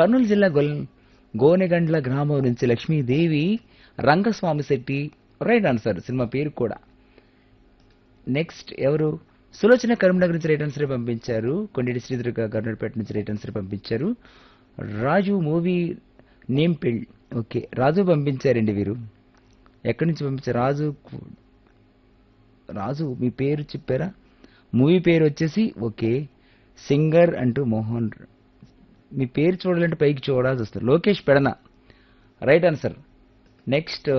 కర్నూలు జిల్లా గొల్ గోనెగండ్ల గ్రామం నుంచి Lakshmidevi Rangaswamy Shetty right answer cinema పేరు కూడా నెక్స్ట్ ఎవరు సులోచన కరీంనగర్ నుంచి రైట్ ఆన్సర్ పంపించారు కొండేటి శ్రీదుర్గ గవర్నర్పేట నుంచి రైట్ ఆన్సర్ పంపించారు రాజు మూవీ నేమ్ పెళ్ళి ఓకే రాజు పంపించారండి వీరు ఎక్కడి నుంచి పంపించారు రాజు కు- రాజు మీ పేరు చెప్పారా మూవీ పేరు వచ్చేసి ఓకే సింగర్ అంటూ మోహన్ మీ పేరు చూడాలంటే పైకి చూడాల్సి వస్తుంది Lokesh Pedana right answer next